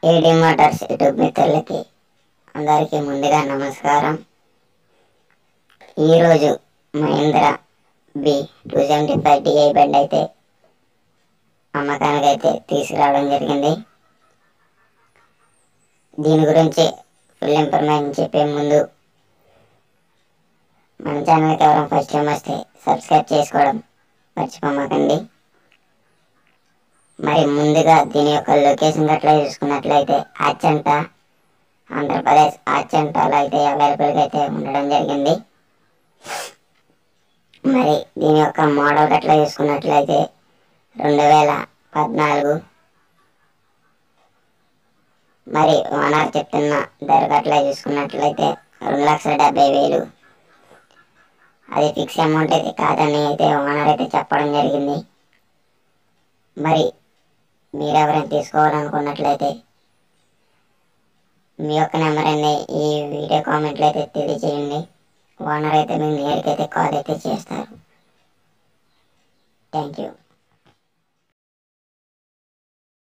AD Motors YouTube మిత్రులకి అందరికీ ముందుగా నమస్కారం ఈరోజు Mahindra B two seventy five DI బండి అయితే అమ్మకానికి అయితే తీసుకురావడం జరిగింది దీని గురించి ఫుల్ ఇన్ఫర్మేషన్ చెప్పే ముందు మన ఛానల్కి ఎవరైనా ఫస్ట్ టైం వస్తే సబ్స్క్రైబ్ చేసుకోవడం మర్చిపోమాకండి మరి ముందుగా దీని యొక్క లొకేషన్ గట్లా చూసుకున్నట్లయితే ఆచంట ఆంధ్రప్రదేశ్ ఆచంటలో అయితే అవైలబుల్గా అయితే ఉండడం జరిగింది మరి దీని యొక్క మోడల్ గట్లా చూసుకున్నట్లయితే రెండు వేల పద్నాలుగు మరి ఓనర్ చెప్తున్న ధర గట్లా చూసుకున్నట్లయితే రెండు లక్షల డెబ్బై వేలు అది ఫిక్స్ అమౌంట్ అయితే కాదని అయితే ఓనర్ అయితే చెప్పడం జరిగింది మరి మీరు ఎవరైనా తీసుకోవాలనుకున్నట్లయితే మీ యొక్క నెంబర్ అనేది ఈ వీడియో కామెంట్లో అయితే తెలియజేయండి ఓనర్ అయితే మీకు నేరుగా అయితే కాల్ అయితే చేస్తారు థ్యాంక్ యూ